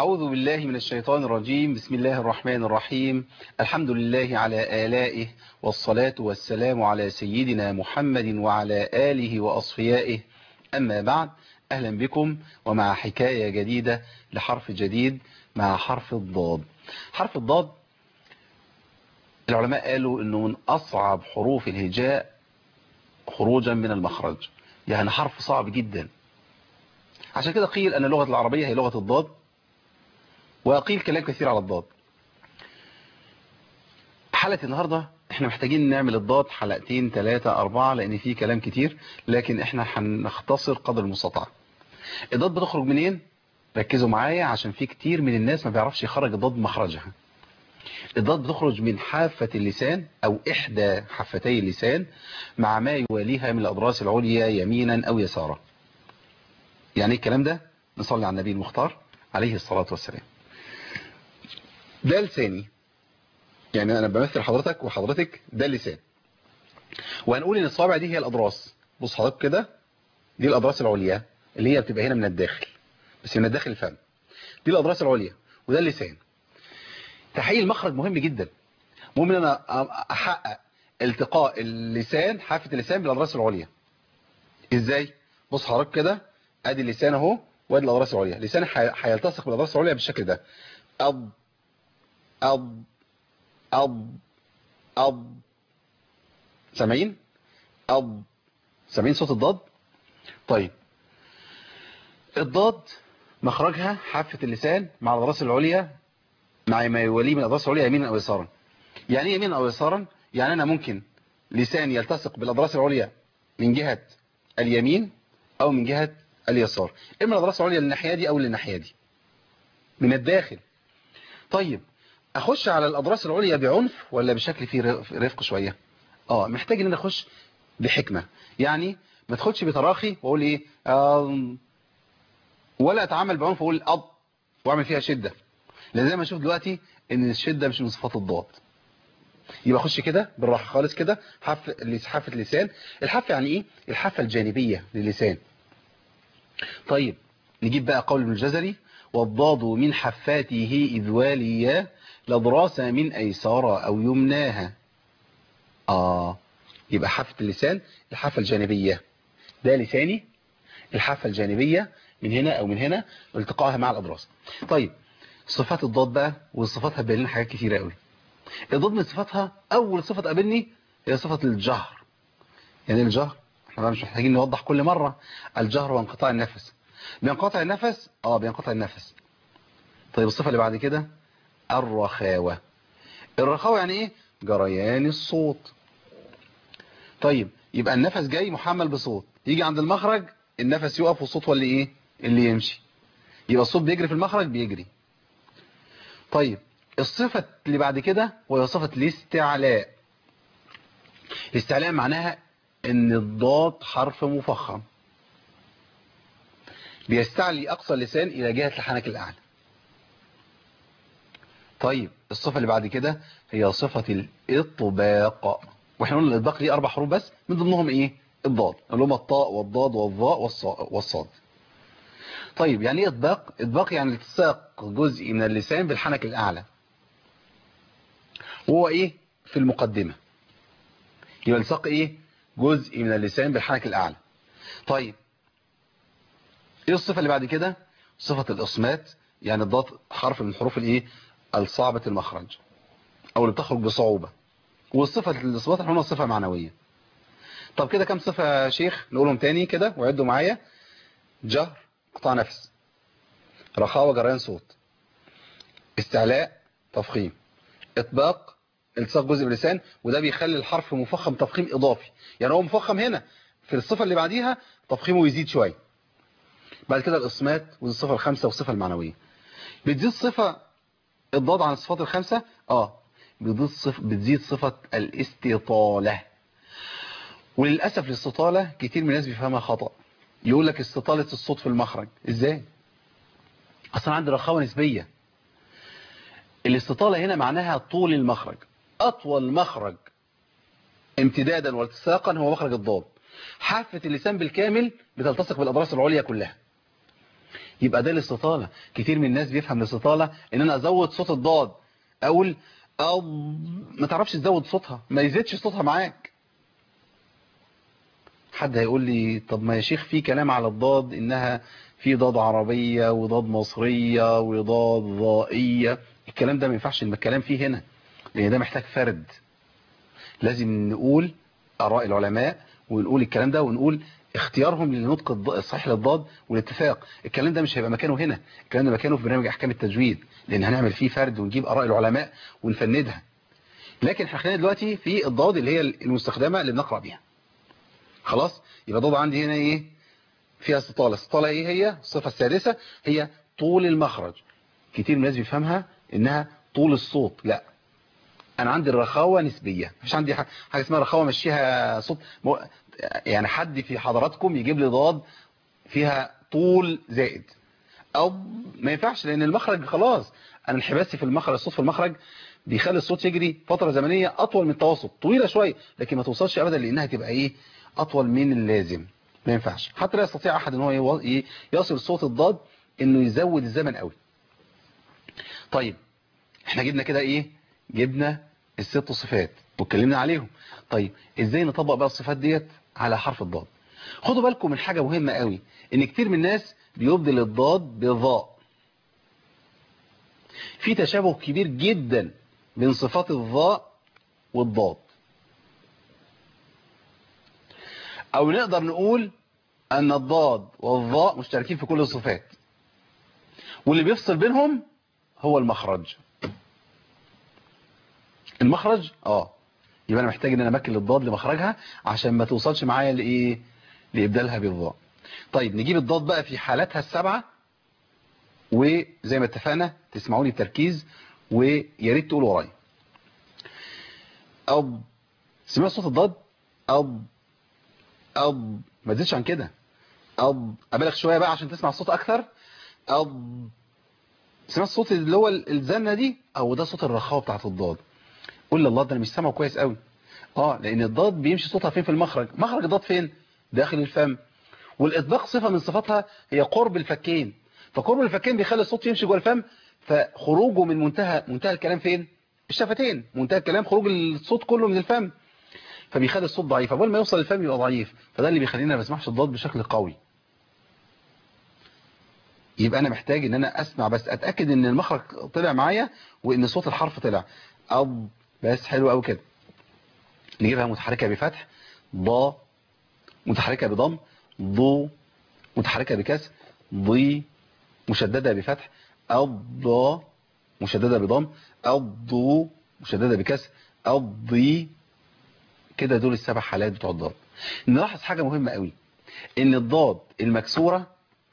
أعوذ بالله من الشيطان الرجيم بسم الله الرحمن الرحيم الحمد لله على آلائه والصلاة والسلام على سيدنا محمد وعلى آله وأصفيائه أما بعد أهلا بكم ومع حكاية جديدة لحرف جديد مع حرف الضاد حرف الضاد العلماء قالوا أنه من أصعب حروف الهجاء خروجا من المخرج يعني حرف صعب جدا عشان كده قيل أن اللغة العربية هي لغة الضاد وقيل كلام كثير على الضاد حلقة النهاردة احنا محتاجين نعمل الضاد حلقتين ثلاثة أربعة لأن فيه كلام كتير لكن احنا هنختصر قدر المستطاع الضاد بتخرج منين؟ ركزوا معايا عشان في كتير من الناس ما بيعرفش يخرج الضاد بمخرجها الضاد بتخرج من حافة اللسان أو إحدى حافتي اللسان مع ما يواليها من الأضراس العليا يمينا أو يسارا يعني الكلام ده نصلي على النبي المختار عليه الصلاة والسلام ده لساني يعني أنا بمثل حضرتك وحضرتك ده اللسان وهنقول إن الصوابع دي هي الأضراس بص حضرتك كده دي الأضراس العليا اللي هي بتبقى هنا من الداخل بس من الداخل الفم دي الأضراس العليا وده اللسان تحقيق المخرج مهم جدا مهم ان انا احقق التقاء اللسان حافة اللسان بالاضراس العليا ازاي بص حضرتك كده ادي اللسان اهو وادي الاضراس العليا لساني هيلتصق بالاضراس العليا بالشكل ده أض أض أض أض سامعين أض سامعين صوت الضاد طيب الضاد مخرجها حافة اللسان مع الاضراس العليا مع ما يوليه من الأضراس العليا يمينا أو يسارا يعني ايه يمينا أو يسارا يعني أنا ممكن لساني يلتصق بالأضراس العليا من جهة اليمين أو من جهة اليسار إما الأضراس العليا للناحية دي أو للناحية دي من الداخل طيب أخش على الأضراس العليا بعنف ولا بشكل فيه رفق شوية آه محتاج إن أنا أخش بحكمة يعني ما تخدش بتراخي وأقول إيه آه ولا أتعامل بعنف وأقول أض وأعمل فيها شدة لان زي ما نشوف دلوقتي ان الشدة مش من صفات الضاد يبقى اخش كده بالراحه خالص كده حف حافه اللسان الحافه يعني ايه الحافه الجانبيه للسان طيب نجيب بقى قول ابن الجزري والضاد من حفاته اذ واليا لضراس من ايسارا او يمناها اه يبقى حافه اللسان الحافه الجانبيه ده لساني الحافه الجانبيه من هنا او من هنا والتقائها مع الاضراس طيب صفات الضاد بقى والصفات هتبين لنا حاجات كتيره قوي الضاد من صفاتها اول صفه تقابلني هي صفه الجهر يعني الجهر احنا مش محتاجين نوضح كل مره الجهر وانقطاع النفس بينقطع النفس اه بينقطع النفس طيب الصفه اللي بعد كده الرخاوه الرخاوه يعني ايه جريان الصوت طيب يبقى النفس جاي محمل بصوت يجي عند المخرج النفس يقف والصوت هو اللي ايه اللي يمشي يبقى الصوت بيجري في المخرج بيجري طيب الصفة اللي بعد كده وهي صفة الاستعلاء الاستعلاء معناها ان الضاد حرف مفخم بيستعلي اقصى اللسان الى جهة الحنك الاعلى طيب الصفة اللي بعد كده هي صفة الاطباق واحنا قلنا الاطباق دي اربع حروف بس من ضمنهم ايه الضاد اللي هم الطاء والضاد والظاء والصاد طيب يعني ايه اطباق اطباق يعني التصاق جزء من اللسان بالحنك الاعلى وهو ايه في المقدمة يبقى التصاق ايه جزء من اللسان بالحنك الاعلى طيب ايه الصفة اللي بعد كده صفة الاصمات يعني الضاد حرف من حروف الايه الصعبة المخرج او اللي بتخرج بصعوبة والصفة الاصمات احنا صفة معنوية طب كده كم صفة يا شيخ نقولهم تاني كده وعدوا معايا جهر قطع نفس رخاوة جريان صوت استعلاء تفخيم اطباق التصاق جزء من اللسان وده بيخلي الحرف مفخم تفخيم اضافي يعني هو مفخم هنا في الصفة اللي بعديها تفخيمه يزيد شوية بعد كده الاصمات ودي الصفة الخامسة والصفة المعنوية بتزيد صفة الضاد عن الصفات الخمسة اه بتزيد صفة, بتزيد صفة الاستطالة وللأسف الاستطالة كتير من الناس بيفهمها خطأ يقول لك استطالة الصوت في المخرج ازاي اصلا عندي رخاوة نسبية الاستطالة هنا معناها طول المخرج اطول مخرج امتدادا والتصاقا هو مخرج الضاد حافة اللسان بالكامل بتلتصق بالاضراس العليا كلها يبقى ده الاستطالة كتير من الناس بيفهم الاستطالة ان انا ازود صوت الضاد اقول أو ما تعرفش تزود صوتها ما يزيدش صوتها معاك حد هيقول لي طب ما يا شيخ في كلام على الضاد انها في ضاد عربية وضاد مصرية وضاد ضائية الكلام ده ما ينفعش الكلام فيه هنا لان ده محتاج فرد لازم نقول اراء العلماء ونقول الكلام ده ونقول اختيارهم للنطق الصحيح للضاد والاتفاق الكلام ده مش هيبقى مكانه هنا الكلام ده مكانه في برنامج احكام التجويد لان هنعمل فيه فرد ونجيب اراء العلماء ونفندها لكن احنا خلينا دلوقتي في الضاد اللي هي المستخدمه اللي بنقرا بيها خلاص يبقى ضاد عندي هنا ايه فيها استطاله استطاله ايه هي الصفه السادسه هي طول المخرج كتير من الناس بيفهمها انها طول الصوت لا انا عندي الرخاوه نسبيه مش عندي حاجه اسمها رخاوه مشيها صوت يعني حد في حضراتكم يجيب لي ضاد فيها طول زائد او ما ينفعش لان المخرج خلاص انا انحباسي في المخرج الصوت في المخرج بيخلي الصوت يجري فتره زمنيه اطول من التوسط طويله شويه لكن ما توصلش ابدا لانها تبقى ايه اطول من اللازم ما ينفعش حتى لا يستطيع احد ان هو يصل صوت الضاد انه يزود الزمن قوي طيب احنا جبنا كده ايه جبنا الست صفات واتكلمنا عليهم طيب ازاي نطبق بقى الصفات ديت على حرف الضاد خدوا بالكم من حاجة مهمة قوي ان كتير من الناس بيبدل الضاد بالضاء في تشابه كبير جدا بين صفات الضاء والضاد او نقدر نقول ان الضاد والضاء مشتركين في كل الصفات واللي بيفصل بينهم هو المخرج المخرج اه يبقى انا محتاج ان انا امكن الضاد لمخرجها عشان ما توصلش معايا لايه لابدالها بالضاء طيب نجيب الضاد بقى في حالاتها السبعه وزي ما اتفقنا تسمعوني بتركيز ويا ريت تقولوا ورايا أب سمعت صوت الضاد أب أب ما تزيدش عن كده أب أبالغ شوية بقى عشان تسمع الصوت أكثر أب سمعت الصوت اللي هو الزنة دي أو ده صوت الرخاوة بتاعت الضاد قول لله ده أنا مش سامعه كويس قوي اه لأن الضاد بيمشي صوتها فين في المخرج مخرج الضاد فين داخل الفم والإطباق صفة من صفاتها هي قرب الفكين فقرب الفكين بيخلي الصوت يمشي جوه الفم فخروجه من منتهى منتهى الكلام فين الشفتين منتهى الكلام خروج الصوت كله من الفم فبيخلي الصوت ضعيف اول ما يوصل الفم يبقى ضعيف فده اللي بيخلينا ما بسمعش الضاد بشكل قوي يبقى انا محتاج ان انا اسمع بس اتاكد ان المخرج طلع معايا وان صوت الحرف طلع اب بس حلو قوي كده نجيبها متحركه بفتح ضا متحركه بضم ضو متحركه بكسر ضي مشدده بفتح الضا مشدده بضم الضو مشدده بكسر الضي كده دول السبع حالات بتوع الضاد نلاحظ حاجه مهمه قوي ان الضاد المكسوره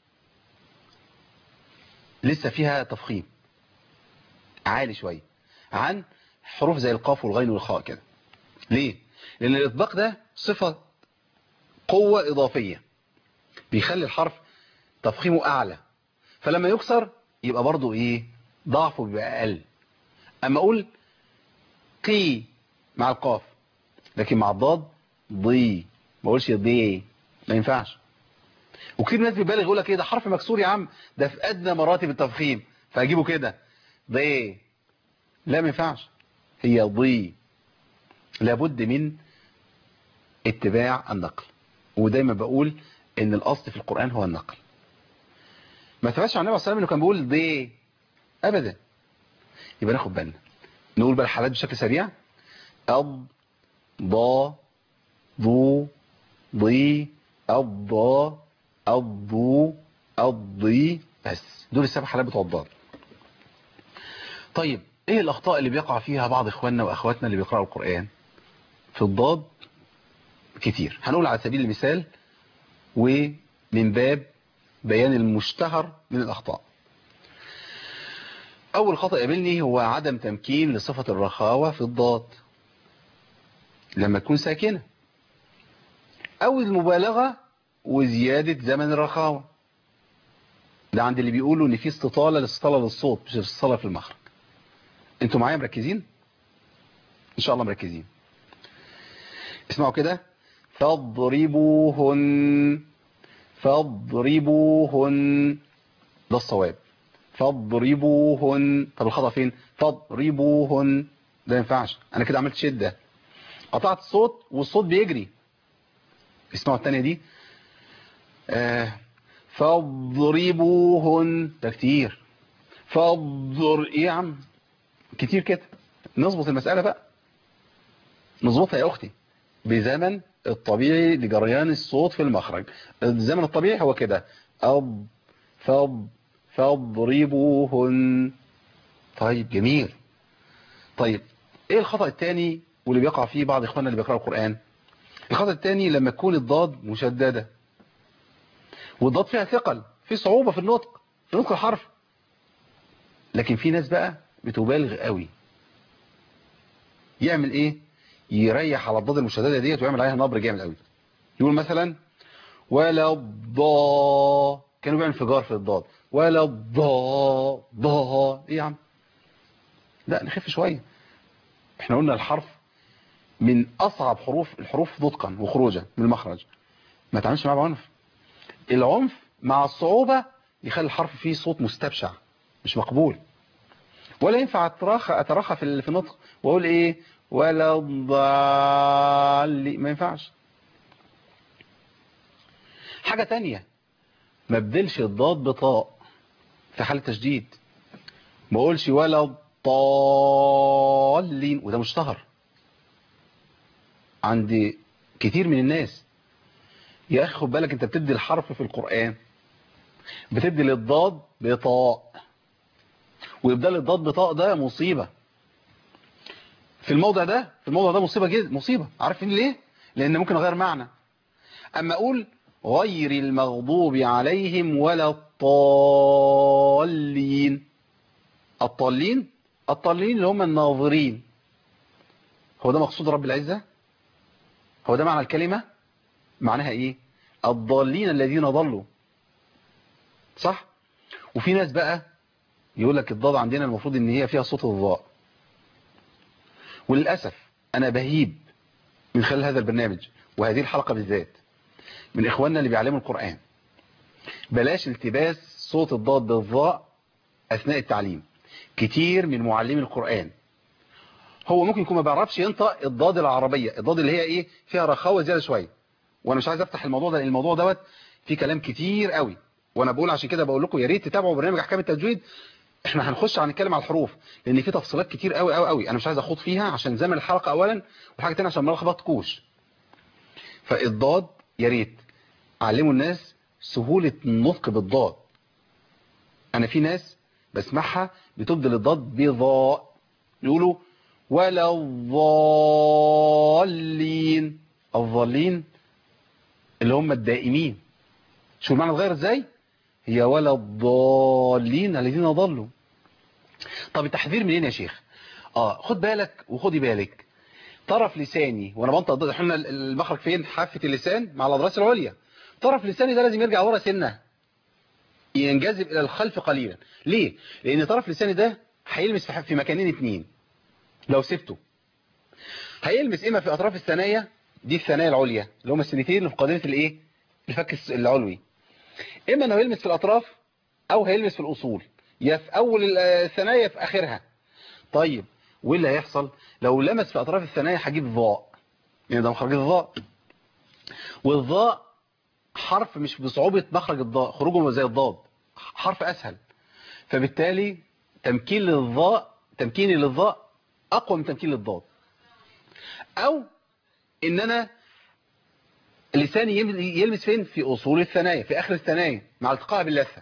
لسه فيها تفخيم عالي شويه عن حروف زي القاف والغين والخاء كده ليه لان الاطباق ده صفه قوه اضافيه بيخلي الحرف تفخيمه اعلى فلما يكسر يبقى برضو ايه ضعفه بيبقى اقل اما اقول قي مع القاف لكن مع الضاد ضي ما اقولش ضي ما ينفعش وكتير ناس بيبالغ يقول لك ايه ده حرف مكسور يا عم ده في ادنى مراتب التفخيم فاجيبه كده ضي لا ما ينفعش هي ضي لابد من اتباع النقل ودايما بقول ان الاصل في القرآن هو النقل ما ثبتش عن النبي صلى الله عليه وسلم انه كان بيقول ضي ابدا يبقى ناخد بالنا نقول بقى الحالات بشكل سريع أض ضا ضو ضي الضا الضو الضي بس دول السبع حالات بتوع الضاد طيب ايه الاخطاء اللي بيقع فيها بعض اخواننا واخواتنا اللي بيقرأوا القرآن في الضاد كتير هنقول على سبيل المثال ومن باب بيان المشتهر من الاخطاء اول خطأ يقابلني هو عدم تمكين لصفة الرخاوة في الضاد لما تكون ساكنة او المبالغة وزيادة زمن الرخاوة ده عند اللي بيقولوا ان في استطالة الاستطالة للصوت مش استطالة في المخرج انتوا معايا مركزين ان شاء الله مركزين اسمعوا كده فاضربوهن فاضربوهن ده الصواب فاضربوهن طب الخطأ فين فاضربوهن ده ما ينفعش انا كده عملت شدة قطعت الصوت والصوت بيجري اسمعوا الثانيه دي آه فاضربوهن ده كتير فاضر ايه يا عم كتير كده نظبط المسألة بقى نظبطها يا اختي بزمن الطبيعي لجريان الصوت في المخرج الزمن الطبيعي هو كده أب فض فاضربوهن طيب جميل طيب ايه الخطأ الثاني واللي بيقع فيه بعض اخواننا اللي بيقرأوا القرآن الخطأ الثاني لما تكون الضاد مشددة والضاد فيها ثقل في صعوبة في النطق في نطق الحرف لكن في ناس بقى بتبالغ قوي يعمل ايه يريح على الضاد المشددة ديت ويعمل عليها نبر جامد قوي يقول مثلا ولا الضا كانوا بيعمل انفجار في الضاد ولا الضا ضا ايه يا عم لا نخف شوية احنا قلنا الحرف من اصعب حروف الحروف نطقا وخروجا من المخرج ما تعملش معاه بعنف العنف مع الصعوبة يخلي الحرف فيه صوت مستبشع مش مقبول ولا ينفع اتراخى اتراخى في في النطق واقول ايه ولا ضال ما ينفعش حاجة تانية ما بدلش الضاد بطاء في حالة تشديد ما اقولش ولا ضالين وده مشتهر عند كتير من الناس يا اخي خد بالك انت بتدي الحرف في القرآن بتدي للضاد بطاء وابدال الضاد بطاء ده مصيبة في الموضع ده في الموضع ده مصيبة جدا مصيبة عارفين ليه لان ممكن اغير معنى اما اقول غير المغضوب عليهم ولا الضالين الضالين الضالين اللي هم الناظرين هو ده مقصود رب العزة هو ده معنى الكلمة معناها ايه الضالين الذين ضلوا صح وفي ناس بقى يقول لك الضاد عندنا المفروض ان هي فيها صوت الضاء وللأسف انا بهيب من خلال هذا البرنامج وهذه الحلقة بالذات من اخواننا اللي بيعلموا القرآن بلاش التباس صوت الضاد بالضاء اثناء التعليم كتير من معلمي القرآن هو ممكن يكون ما بيعرفش ينطق الضاد العربية الضاد اللي هي ايه فيها رخاوة زيادة شوية وانا مش عايز افتح الموضوع ده لان الموضوع دوت فيه كلام كتير قوي وانا بقول عشان كده بقول لكم يا ريت تتابعوا برنامج احكام التجويد احنا هنخش هنتكلم على الحروف لان في تفصيلات كتير قوي قوي قوي انا مش عايز اخوض فيها عشان زمن الحلقه اولا وحاجه ثانيه عشان ما الخبطكوش فالضاد يا ريت علموا الناس سهوله النطق بالضاد انا في ناس بسمعها بتبدل الضاد بضاء يقولوا ولا الضالين الضالين اللي هم الدائمين شو المعنى اتغير ازاي هي ولا الضالين الذين ضلوا طب التحذير منين يا شيخ اه خد بالك وخدي بالك طرف لساني وانا بنطق ضد احنا المخرج فين حافه اللسان مع الاضراس العليا طرف لساني ده لازم يرجع ورا سنه ينجذب الى الخلف قليلا ليه لان طرف لساني ده هيلمس في مكانين اتنين لو سبته هيلمس اما في اطراف الثنايا دي الثنايا العليا اللي هم السنتين اللي في قادمه الايه الفك العلوي اما انه يلمس في الاطراف او هيلمس في الاصول يا في اول الثنايا يا في اخرها طيب وايه اللي هيحصل لو لمس في اطراف الثنايا هجيب ضاء يعني ده مخرج الضاء والضاء حرف مش بصعوبة مخرج الضاء خروجه زي الضاد حرف اسهل فبالتالي تمكين للضاء تمكيني للضاء اقوى من تمكين للضاد او ان انا لساني يلمس فين في اصول الثنايا في اخر الثنايا مع التقائها باللثه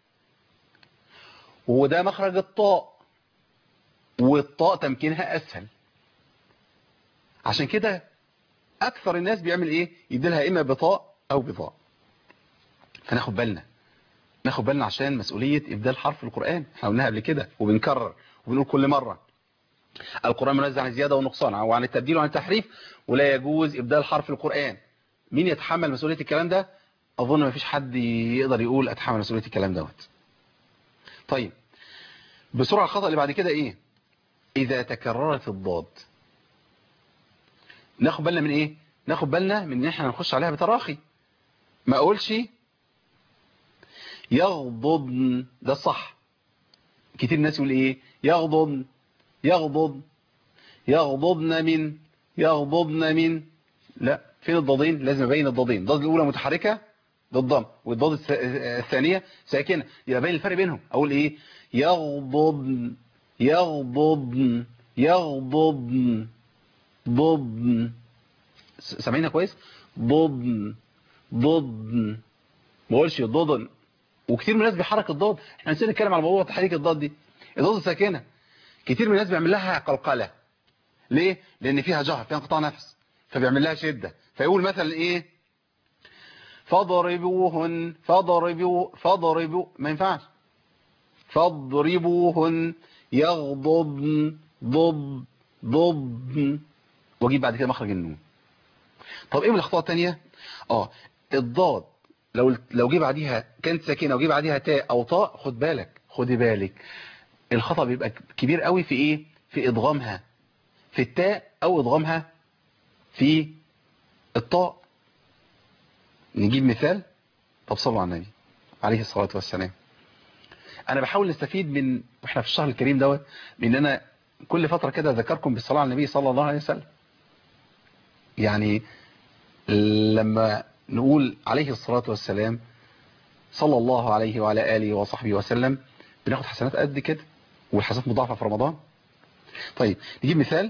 وده مخرج الطاء والطاء تمكينها اسهل عشان كده اكثر الناس بيعمل ايه يديلها اما بطاء او بضاء فناخد بالنا ناخد بالنا عشان مسؤولية ابدال حرف القرآن احنا قلناها قبل كده وبنكرر وبنقول كل مرة القرآن منزل عن الزيادة والنقصان وعن التبديل وعن التحريف ولا يجوز ابدال حرف القرآن مين يتحمل مسؤولية الكلام ده اظن ما فيش حد يقدر يقول اتحمل مسؤولية الكلام دوت طيب بسرعة الخطأ اللي بعد كده ايه اذا تكررت الضاد ناخد بالنا من ايه ناخد بالنا من ان احنا نخش عليها بتراخي ما اقولش يغضضن ده الصح كتير الناس يقول ايه يغضضن يغضض يغضضن من يغضضن من لا فين الضادين لازم ابين الضادين الضاد الاولى متحركه ده الضم والضاد الث- الثانيه ساكنه يبقى باين الفرق بينهم اقول ايه يغضضن يغضضن يغضضن ضضن س- سامعينها كويس ضضن ضضن ما اقولش ضضن وكتير من الناس بيحرك الضاد احنا نسينا نتكلم على موضوع تحريك الضاد دي الضاد ساكنه كتير من الناس بيعمل لها قلقله ليه لان فيها جهر فيها انقطاع نفس فبيعمل لها شده فيقول مثلا ايه فضربوهن فضربوا فضربوا ما ينفعش فاضربوهن يغضبن ضب ضب واجيب بعد كده مخرج النون طب ايه من الاخطاء الثانيه اه الضاد لو لو جه بعديها كانت ساكنه وجه بعديها تاء او طاء خد بالك خدي بالك الخطا بيبقى كبير قوي في ايه في ادغامها في التاء او ادغامها في الطاء نجيب مثال طب صلوا على النبي عليه الصلاه والسلام انا بحاول نستفيد من واحنا في الشهر الكريم دوت بان انا كل فتره كده اذكركم بالصلاه على النبي صلى الله عليه وسلم يعني لما نقول عليه الصلاة والسلام صلى الله عليه وعلى آله وصحبه وسلم بناخد حسنات قد كده والحسنات مضاعفة في رمضان طيب نجيب مثال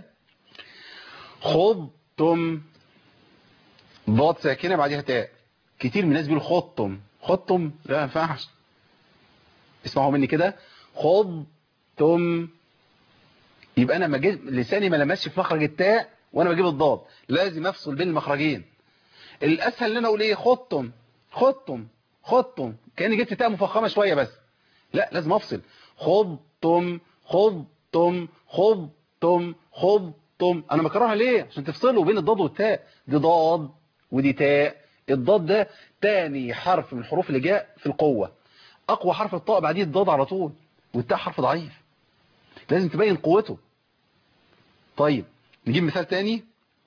خضتم ضاد ساكنة بعدها تاء كتير من الناس بيقولوا خضتم خضتم لا ما ينفعش اسمعوا مني كده خضتم يبقى انا ما جيت لساني ما لمسش في مخرج التاء وانا بجيب الضاد لازم افصل بين المخرجين الاسهل ان انا اقول ايه خضتم خضتم خضتم كاني جبت تاء مفخمه شويه بس لا لازم افصل خضتم خضتم خضتم خضتم انا بكررها ليه عشان تفصلوا بين الضاد والتاء دي ضاد ودي تاء الضاد ده تاني حرف من الحروف اللي جاء في القوه اقوى حرف الطاء بعديه الضاد على طول والتاء حرف ضعيف لازم تبين قوته طيب نجيب مثال تاني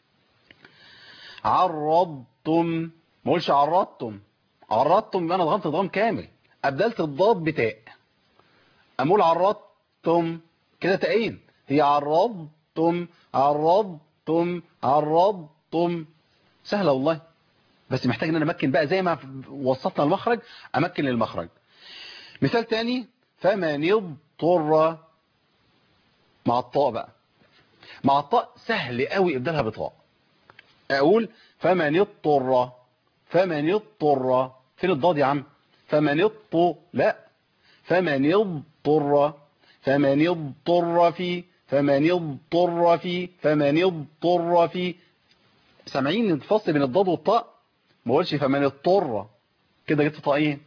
عرضتم ما اقولش عرضتم عرضتم يبقى انا ضغمت ضغم كامل ابدلت الضاد بتاء امول عرضتم كده تاءين هي عرضتم عرضتم عرضتم سهله والله بس محتاج ان انا امكن بقى زي ما وصلنا المخرج امكن للمخرج مثال تاني فمن اضطر مع الطاء بقى مع الطاء سهل قوي ابدالها بطاء اقول فمن اضطر فمن اضطر فين الضاد يا عم فمن اضطر لا فمن اضطر فمن اضطر في فمن اضطر في فمن اضطر في سامعين الفصل بين الضاد والطاء ما اقولش فمن اضطر كده جبت طاقين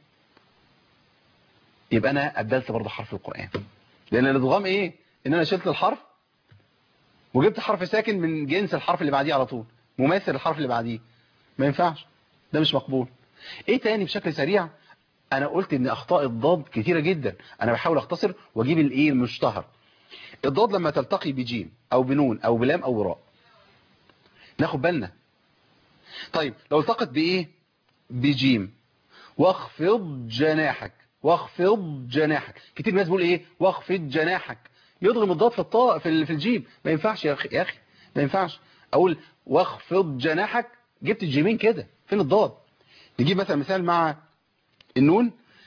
يبقى انا ابدلت برضه حرف القران لان الادغام ايه ان انا شلت الحرف وجبت حرف ساكن من جنس الحرف اللي بعديه على طول مماثل الحرف اللي بعديه ما ينفعش ده مش مقبول ايه تاني بشكل سريع انا قلت ان اخطاء الضاد كتيرة جدا انا بحاول اختصر واجيب الايه المشتهر الضاد لما تلتقي بجيم او بنون او بلام او براء ناخد بالنا طيب لو التقت بايه بجيم واخفض جناحك واخفض جناحك كتير ناس بيقول ايه واخفض جناحك يضغم الضاد في الطاء في في الجيم ما ينفعش يا اخي يا اخي ما ينفعش اقول واخفض جناحك جبت الجيمين كده فين الضاد نجيب مثلا مثال مع النون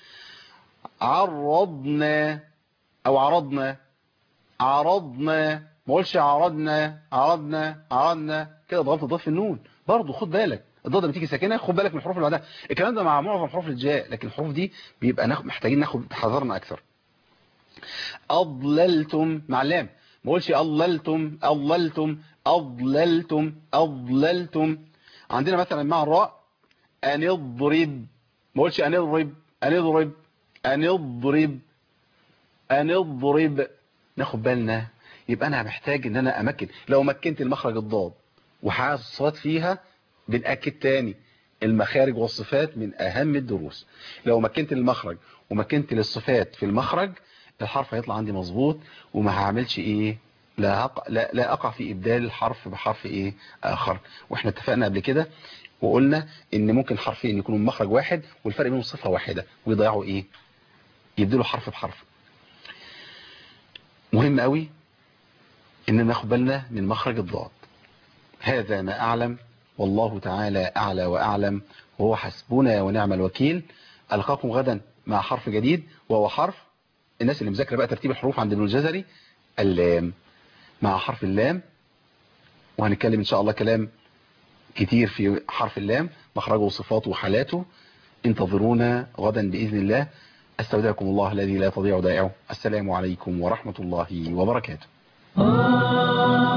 عرضنا او عرضنا عرضنا ما اقولش عرضنا عرضنا عرضنا كده ضغطت الضاد في النون برضه خد بالك الضاد لما تيجي ساكنه خد بالك من الحروف اللي بعدها الكلام ده مع معظم حروف الجاء لكن الحروف دي بيبقى ناخد محتاجين ناخد حذرنا اكثر اضللتم مع اللام ما اقولش اضللتم اضللتم اضللتم اضللتم عندنا مثلا مع الراء ان اضرب ما اقولش ان اضرب ان اضرب ان اضرب ان اضرب ناخد بالنا يبقى انا محتاج ان انا امكن لو مكنت المخرج الضاد وحاسس الصوت فيها بنأكد تاني المخارج والصفات من اهم الدروس لو مكنت المخرج ومكنت للصفات في المخرج الحرف هيطلع عندي مظبوط وما هعملش ايه لا, أقع لا, لا اقع في ابدال الحرف بحرف ايه اخر واحنا اتفقنا قبل كده وقلنا ان ممكن حرفين يكونوا من مخرج واحد والفرق بينهم صفة واحدة ويضيعوا ايه يبدلوا حرف بحرف مهم قوي ان ناخد بالنا من مخرج الضاد هذا ما اعلم والله تعالى اعلى واعلم وهو حسبنا ونعم الوكيل القاكم غدا مع حرف جديد وهو حرف الناس اللي مذاكره بقى ترتيب الحروف عند ابن الجزري اللام مع حرف اللام وهنتكلم ان شاء الله كلام كتير في حرف اللام مخرجه وصفاته وحالاته انتظرونا غدا بإذن الله استودعكم الله الذي لا تضيع دائعه السلام عليكم ورحمة الله وبركاته